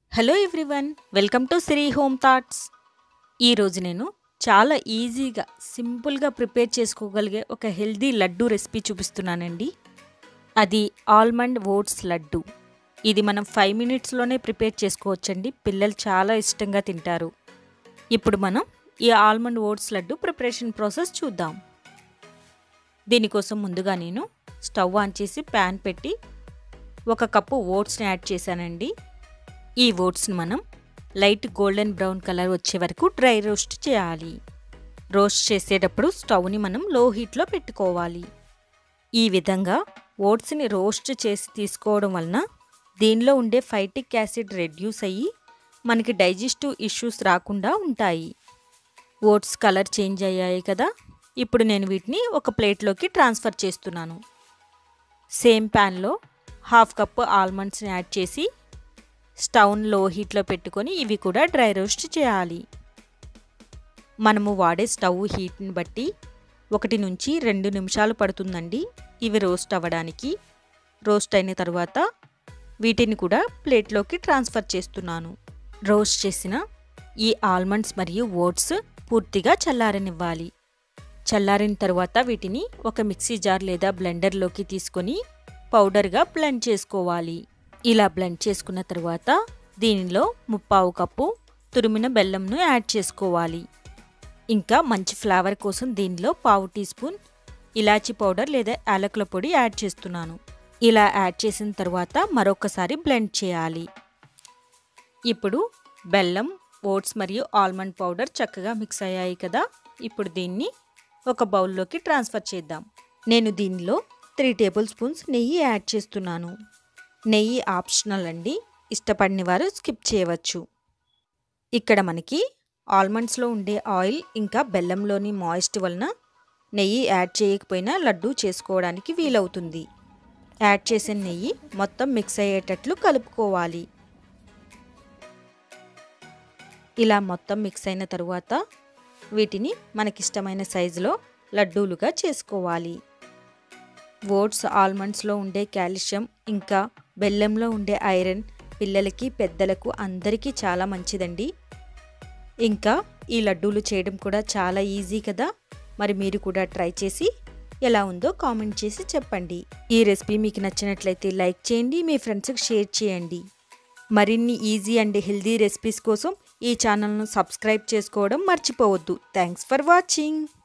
hello everyone welcome to Sri home thoughts ఈరోజు నేను చాలా ఈజీగా సింపుల్గా ప్రిపేర్ చేసుకోగలిగే ఒక హెల్దీ లడ్డు రెసిపీ చూపిస్తున్నానండి అది ఆల్మండ్ ఓట్స్ లడ్డు ఇది మనం ఫైవ్ మినిట్స్లోనే ప్రిపేర్ చేసుకోవచ్చండి పిల్లలు చాలా ఇష్టంగా తింటారు ఇప్పుడు మనం ఈ almond oats laddu preparation process చూద్దాం దీనికోసం ముందుగా నేను స్టవ్ ఆన్ చేసి ప్యాన్ పెట్టి ఒక కప్పు ఓట్స్ని యాడ్ చేశానండి ఈ ఓట్స్ని మనం లైట్ గోల్డెన్ బ్రౌన్ కలర్ వచ్చే వరకు డ్రై రోస్ట్ చేయాలి రోస్ట్ చేసేటప్పుడు స్టవ్ని మనం లో హీట్లో పెట్టుకోవాలి ఈ విధంగా ఓట్స్ని రోస్ట్ చేసి తీసుకోవడం వలన దీనిలో ఉండే ఫైటిక్ యాసిడ్ రెడ్యూస్ అయ్యి మనకి డైజెస్టివ్ ఇష్యూస్ రాకుండా ఉంటాయి ఓట్స్ కలర్ చేంజ్ అయ్యాయి కదా ఇప్పుడు నేను వీటిని ఒక ప్లేట్లోకి ట్రాన్స్ఫర్ చేస్తున్నాను సేమ్ ప్యాన్లో హాఫ్ కప్ ఆల్మండ్స్ని యాడ్ చేసి స్టవ్ని లో హీట్లో పెట్టుకొని ఇవి కూడా డ్రై రోస్ట్ చేయాలి మనము వాడే స్టవ్ హీట్ని బట్టి ఒకటి నుంచి రెండు నిమిషాలు పడుతుందండి ఇవి రోస్ట్ అవ్వడానికి రోస్ట్ అయిన తర్వాత వీటిని కూడా ప్లేట్లోకి ట్రాన్స్ఫర్ చేస్తున్నాను రోస్ట్ చేసిన ఈ ఆల్మండ్స్ మరియు ఓట్స్ పూర్తిగా చల్లారనివ్వాలి చల్లారిన తర్వాత వీటిని ఒక మిక్సీ జార్ లేదా బ్లెండర్లోకి తీసుకొని పౌడర్గా బ్లెండ్ చేసుకోవాలి ఇలా బ్లెండ్ చేసుకున్న తర్వాత దీనిలో ముప్పావు కప్పు తురిమిన బెల్లంను యాడ్ చేసుకోవాలి ఇంకా మంచి ఫ్లేవర్ కోసం దీనిలో పావు టీ స్పూన్ ఇలాచీ పౌడర్ లేదా యాలకుల పొడి యాడ్ చేస్తున్నాను ఇలా యాడ్ చేసిన తర్వాత మరొకసారి బ్లెండ్ చేయాలి ఇప్పుడు బెల్లం ఓట్స్ మరియు ఆల్మండ్ పౌడర్ చక్కగా మిక్స్ అయ్యాయి కదా ఇప్పుడు దీన్ని ఒక బౌల్లోకి ట్రాన్స్ఫర్ చేద్దాం నేను దీనిలో త్రీ టేబుల్ స్పూన్స్ నెయ్యి యాడ్ చేస్తున్నాను నెయ్యి ఆప్షనల్ అండి ఇష్టపడిన వారు స్కిప్ చేయవచ్చు ఇక్కడ మనకి ఆల్మండ్స్లో ఉండే ఆయిల్ ఇంకా బెల్లంలోని మాయిస్ట్ వలన నెయ్యి యాడ్ చేయకపోయినా లడ్డు చేసుకోవడానికి వీలవుతుంది యాడ్ చేసిన నెయ్యి మొత్తం మిక్స్ అయ్యేటట్లు కలుపుకోవాలి ఇలా మొత్తం మిక్స్ అయిన తరువాత వీటిని మనకిష్టమైన సైజులో లడ్డూలుగా చేసుకోవాలి ఓట్స్ ఆల్మండ్స్లో ఉండే కాల్షియం ఇంకా బెల్లంలో ఉండే ఐరన్ పిల్లలకి పెద్దలకు అందరికీ చాలా మంచిదండి ఇంకా ఈ లడ్డూలు చేయడం కూడా చాలా ఈజీ కదా మరి మీరు కూడా ట్రై చేసి ఎలా ఉందో కామెంట్ చేసి చెప్పండి ఈ రెసిపీ మీకు నచ్చినట్లయితే లైక్ చేయండి మీ ఫ్రెండ్స్కి షేర్ చేయండి మరిన్ని ఈజీ అండ్ హెల్దీ రెసిపీస్ కోసం ఈ ఛానల్ను సబ్స్క్రైబ్ చేసుకోవడం మర్చిపోవద్దు థ్యాంక్స్ ఫర్ వాచింగ్